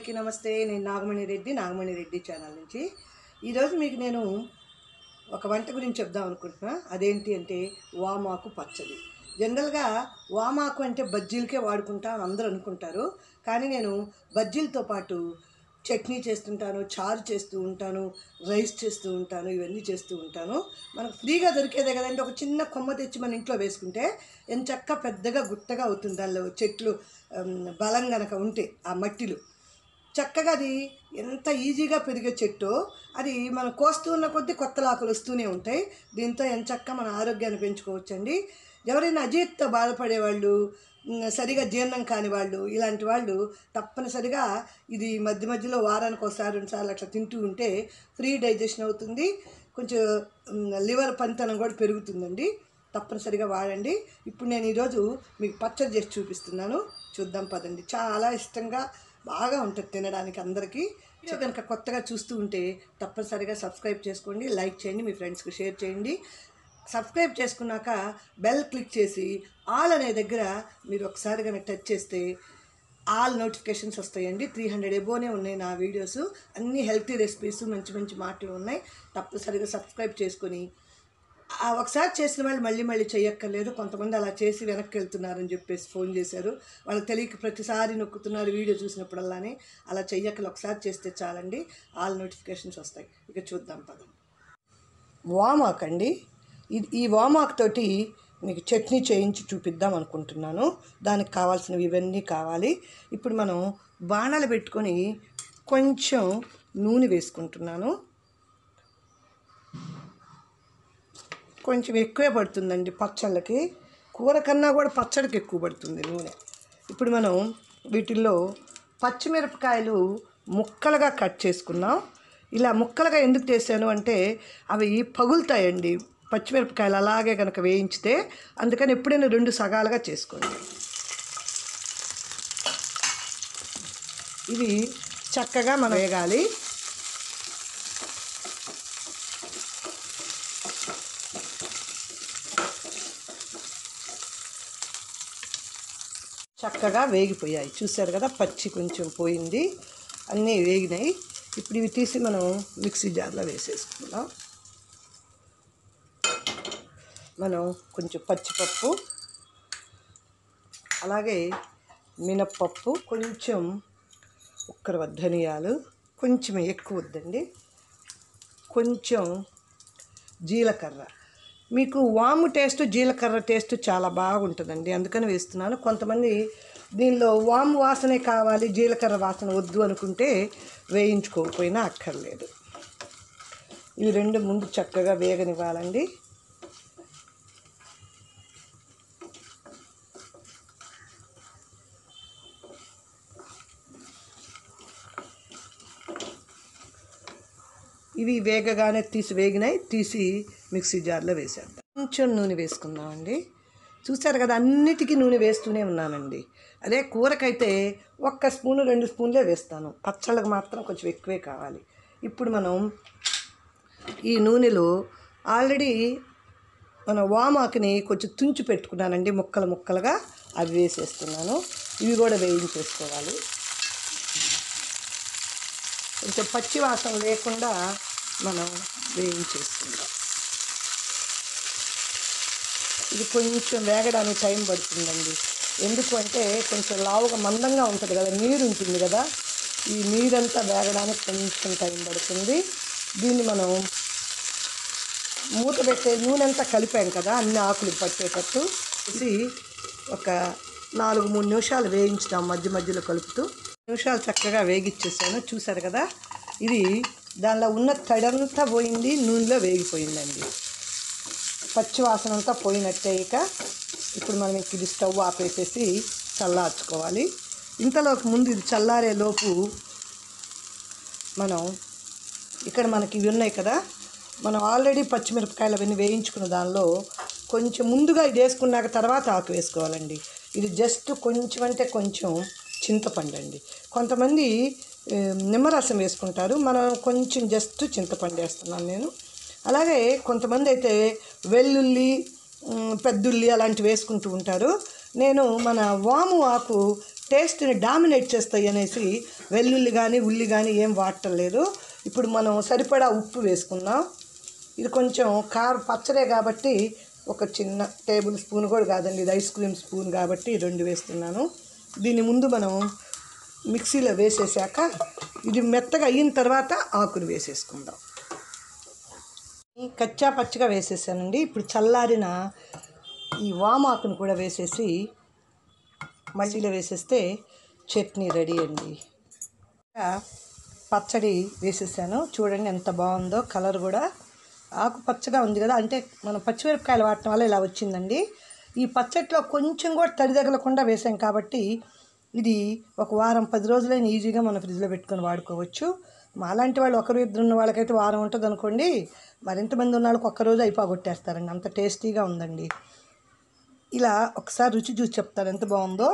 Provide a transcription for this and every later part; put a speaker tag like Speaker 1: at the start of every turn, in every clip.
Speaker 1: అందరికీ నమస్తే నేను నాగమణి రెడ్డి నాగమణి రెడ్డి ఛానల్ నుంచి ఈరోజు మీకు నేను ఒక వంట గురించి చెప్దాం అనుకుంటున్నా అదేంటి అంటే వామాకు పచ్చడి జనరల్గా వామాకు అంటే బజ్జీలకే వాడుకుంటా అని అందరూ అనుకుంటారు కానీ నేను బజ్జీలతో పాటు చట్నీ చేస్తుంటాను చారు చేస్తూ ఉంటాను రైస్ చేస్తూ ఉంటాను ఇవన్నీ చేస్తూ ఉంటాను మనకు ఫ్రీగా దొరికేదే కదండి ఒక చిన్న కొమ్మ తెచ్చి మన ఇంట్లో వేసుకుంటే ఎంచక్క పెద్దగా గుట్టగా అవుతుంది దానిలో చెట్లు ఉమ్, బలం గనక ఉంటే ఆ మట్టిలో చక్కగా అది ఎంత ఈజీగా పెరిగే చెట్టు అది మనం కోస్తూ ఉన్న కొద్దీ కొత్త ఆకులు వస్తూనే ఉంటాయి దీంతో ఎంచక్క మన ఆరోగ్యాన్ని పెంచుకోవచ్చండి ఎవరైనా అజీర్తో బాధపడే వాళ్ళు ఉమ్, సరిగా జీర్ణం కాని వాళ్ళు ఇలాంటి వాళ్ళు తప్పనిసరిగా ఇది మధ్య మధ్యలో వారానికి ఒకసారి రెండుసార్లు అట్లా తింటూ ఉంటే ఫ్రీ డైజెషన్ అవుతుంది కొంచెం ఉమ్, లివర్ పనితనం కూడా పెరుగుతుందండి తప్పనిసరిగా వాడండి ఇప్పుడు నేను ఈరోజు మీకు పచ్చడి చేసి చూపిస్తున్నాను చూద్దాం పదండి చాలా ఇష్టంగా బాగా ఉంటుంది తినడానికి అందరికీ వీడియో కనుక కొత్తగా చూస్తూ ఉంటే తప్పనిసరిగా సబ్స్క్రైబ్ చేసుకోండి లైక్ చేయండి మీ ఫ్రెండ్స్కి షేర్ చేయండి సబ్స్క్రైబ్ చేసుకున్నాక బెల్ క్లిక్ చేసి ఆల్ అనే దగ్గర మీరు ఒకసారి కనుక టచ్ చేస్తే ఆల్ నోటిఫికేషన్స్ వస్తాయండి త్రీ హండ్రెడ్ ఎబోనే ఉన్నాయి నా వీడియోస్ అన్ని హెల్తీ రెసిపీస్ మంచి మంచి మాటలు ఉన్నాయి తప్పనిసరిగా సబ్స్క్రైబ్ చేసుకొని ఆ ఒకసారి చేసిన వాళ్ళు మళ్ళీ మళ్ళీ చేయక్కర్లేదు కొంతమంది అలా చేసి వెనక్కి వెళ్తున్నారని చెప్పేసి ఫోన్ చేశారు వాళ్ళకి తెలియక ప్రతిసారి నొక్కుతున్నారు వీడియో చూసినప్పుడల్లానే అలా చెయ్యక్కలు ఒకసారి చేస్తే చాలండి ఆల్ నోటిఫికేషన్స్ వస్తాయి ఇక చూద్దాం పదం వామాక్ అండి ఇది ఈ వామాక్ తోటి మీకు చట్నీ చేయించి చూపిద్దాం అనుకుంటున్నాను దానికి కావాల్సినవి ఇవన్నీ కావాలి ఇప్పుడు మనం బాణాలు పెట్టుకొని కొంచెం నూనె వేసుకుంటున్నాను కొంచెం ఎక్కువే పడుతుందండి పచ్చళ్ళకి కూర కన్నా కూడా పచ్చడికి ఎక్కువ పడుతుంది నూనె ఇప్పుడు మనం వీటిల్లో పచ్చిమిరపకాయలు ముక్కలుగా కట్ చేసుకున్నాం ఇలా ముక్కలుగా ఎందుకు చేశాను అంటే అవి పగులుతాయండి పచ్చిమిరపకాయలు అలాగే కనుక వేయించితే అందుకని ఎప్పుడైనా రెండు సగాలుగా చేసుకోండి ఇవి చక్కగా మనం వేగాలి చక్కగా వేగిపోయాయి చూశారు కదా పచ్చి కొంచెం పోయింది అన్నీ వేగినాయి ఇప్పుడు ఇవి తీసి మనం మిక్సీ జార్లో వేసేసుకుందాం మనం కొంచెం పచ్చిపప్పు అలాగే మినప్పప్పు కొంచెం ఒక్కర ధనియాలు కొంచెం ఎక్కువ వద్దండి కొంచెం జీలకర్ర మీకు వాము టేస్ట్ జీలకర్ర టేస్ట్ చాలా బాగుంటుందండి అందుకని వేస్తున్నాను కొంతమంది దీనిలో వాము వాసనే కావాలి జీలకర్ర వాసన వద్దు అనుకుంటే వేయించుకోకపోయినా అక్కర్లేదు ఇవి రెండు ముందు చక్కగా వేగనివ్వాలండి ఇవి వేగగానే తీసి వేగినాయి తీసి మిక్సీ జార్లో వేసేద్దాం కొంచెం నూనె వేసుకుందామండి చూసారు కదా అన్నిటికీ నూనె వేస్తూనే ఉన్నానండి అదే కూరకైతే ఒక్క స్పూను రెండు స్పూన్లే వేస్తాను పచ్చళ్ళకి మాత్రం కొంచెం ఎక్కువే కావాలి ఇప్పుడు మనం ఈ నూనెలో ఆల్రెడీ మన వామాకుని కొంచెం తుంచి పెట్టుకున్నానండి ముక్కలు ముక్కలుగా అవి వేసేస్తున్నాను ఇవి కూడా వేయించేసుకోవాలి కొంచెం పచ్చి వాసన లేకుండా మనం వేయించేసుకుందాం ఇది కొంచెం వేగడానికి టైం పడుతుందండి ఎందుకు అంటే కొంచెం లావుగా మందంగా ఉంటుంది కదా నీరు ఉంటుంది కదా ఈ నీరంతా వేగడానికి కొంచెం టైం పడుతుంది దీన్ని మనం మూత పెట్టే నూనె అంతా కలిపాం కదా అన్ని ఆకులు పట్టేటట్టు ఇది ఒక నాలుగు మూడు నిమిషాలు వేయించుదాం మధ్య మధ్యలో కలుపుతూ నిమిషాలు చక్కగా వేగిచ్చేసాను చూసారు కదా ఇది దానిలో ఉన్న తడంతా పోయింది నూనెలో వేగిపోయిందండి పచ్చి వాసన అంతా పోయినట్టే ఇక ఇప్పుడు మనం ఇంక ఇది స్టవ్ ఆపేసేసి చల్లార్చుకోవాలి ఇంతలోకి ముందు ఇది చల్లారే లోపు మనం ఇక్కడ మనకి ఇవి ఉన్నాయి కదా మనం ఆల్రెడీ పచ్చిమిరపకాయలు అవన్నీ వేయించుకున్న దానిలో కొంచెం ముందుగా ఇది వేసుకున్నాక తర్వాత ఆకు వేసుకోవాలండి ఇది జస్ట్ కొంచెం అంటే కొంచెం చింతపండు అండి కొంతమంది ఏ, నిమ్మరసం వేసుకుంటారు మనం కొంచెం జస్ట్ చింతపండు వేస్తున్నాను నేను అలాగే కొంతమంది అయితే వెల్లుల్లి ఉమ్, పెద్దుల్లి అలాంటివి వేసుకుంటూ ఉంటారు నేను మన వాము ఆకు టేస్ట్ని డామినేట్ చేస్తాయి అనేసి వెల్లుల్లి కానీ ఉల్లి కానీ ఏం వాడటం లేదు ఇప్పుడు మనం సరిపడా ఉప్పు వేసుకుందాం ఇది కొంచెం కారం పచ్చడే కాబట్టి ఒక చిన్న టేబుల్ స్పూన్ కూడా కాదండి ఇది ఐస్ క్రీమ్ స్పూన్ కాబట్టి రెండు వేస్తున్నాను దీని ముందు మనం మిక్సీలో వేసేసాక ఇది మెత్తగా అయిన తర్వాత ఆకులు వేసేసుకుందాం ఈ కచ్చా పచ్చిగా వేసేసానండి ఇప్పుడు చల్లారిన ఈ వామాకును కూడా వేసేసి మళ్ళీలో వేసేస్తే చట్నీ రెడీ అండి ఇంకా పచ్చడి వేసేసాను చూడండి ఎంత బాగుందో కలర్ కూడా ఆకు పచ్చగా ఉంది కదా అంటే మనం పచ్చిమిరపకాయలు వాడటం వల్ల ఇలా వచ్చిందండి ఈ పచ్చడిలో కొంచెం కూడా తడి తగలకుండా వేసాం కాబట్టి ఇది ఒక వారం పది రోజులైన ఈజీగా మనం ఫ్రిడ్జ్లో పెట్టుకొని వాడుకోవచ్చు మా అలాంటి వాళ్ళు ఒకరు ఇద్దరు ఉన్న వాళ్ళకైతే వారం ఉంటుంది అనుకోండి మరింతమంది ఉన్న వాళ్ళకి ఒక్క రోజు అయిపోగొట్టేస్తారండి అంత టేస్టీగా ఉందండి ఇలా ఒకసారి రుచి చూసి చెప్తాను ఎంత బాగుందో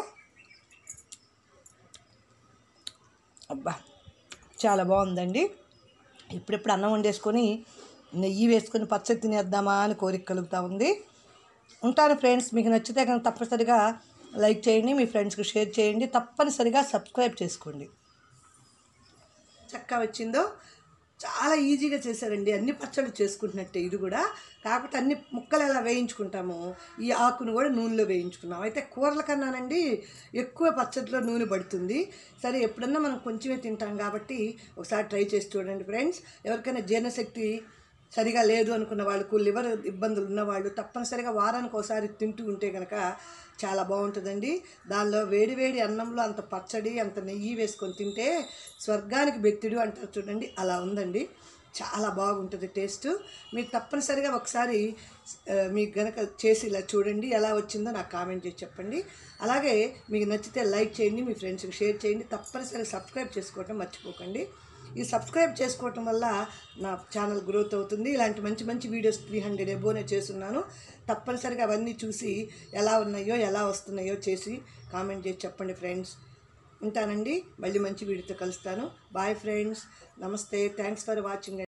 Speaker 1: అబ్బా చాలా బాగుందండి ఇప్పుడెప్పుడు అన్నం వండేసుకొని నెయ్యి వేసుకొని పచ్చడి తినేద్దామా అని కోరిక కలుగుతూ ఉంది ఉంటాను ఫ్రెండ్స్ మీకు నచ్చితే కనుక తప్పనిసరిగా లైక్ చేయండి మీ ఫ్రెండ్స్కి షేర్ చేయండి తప్పనిసరిగా సబ్స్క్రైబ్ చేసుకోండి చక్కగా వచ్చిందో చాలా ఈజీగా చేశారండి అన్ని పచ్చళ్ళు చేసుకుంటున్నట్టే ఇది కూడా కాకపోతే అన్ని ముక్కలు ఎలా వేయించుకుంటామో ఈ ఆకును కూడా నూనెలో వేయించుకున్నాం అయితే కూరల కన్నానండి ఎక్కువ పచ్చడిలో నూనె పడుతుంది సరే ఎప్పుడన్నా మనం కొంచెమే తింటాం కాబట్టి ఒకసారి ట్రై చేసి చూడండి ఫ్రెండ్స్ ఎవరికైనా జీర్ణశక్తి సరిగా లేదు అనుకున్న వాళ్ళకు లివర్ ఇబ్బందులు ఉన్నవాళ్ళు తప్పనిసరిగా వారానికి ఒకసారి తింటూ ఉంటే కనుక చాలా బాగుంటుందండి దానిలో వేడి వేడి అన్నంలో అంత పచ్చడి అంత నెయ్యి వేసుకొని తింటే స్వర్గానికి బెత్తిడు అంటారు చూడండి అలా ఉందండి చాలా బాగుంటుంది టేస్ట్ మీరు తప్పనిసరిగా ఒకసారి ఆ, మీకు గనక చేసి ఇలా చూడండి ఎలా వచ్చిందో నాకు కామెంట్ చేసి చెప్పండి అలాగే మీకు నచ్చితే లైక్ చేయండి మీ ఫ్రెండ్స్కి షేర్ చేయండి తప్పనిసరిగా సబ్స్క్రైబ్ చేసుకోవటం మర్చిపోకండి ఈ సబ్స్క్రైబ్ చేసుకోవటం వల్ల నా ఛానల్ గ్రోత్ అవుతుంది ఇలాంటి మంచి మంచి వీడియోస్ త్రీ హండ్రెడ్ ఎబోనే చేస్తున్నాను తప్పనిసరిగా అవన్నీ చూసి ఎలా ఉన్నాయో ఎలా వస్తున్నాయో చేసి కామెంట్ చేసి చెప్పండి ఫ్రెండ్స్ ఉంటానండి మళ్ళీ మంచి వీడియోతో కలుస్తాను బాయ్ ఫ్రెండ్స్ నమస్తే థ్యాంక్స్ ఫర్ వాచింగ్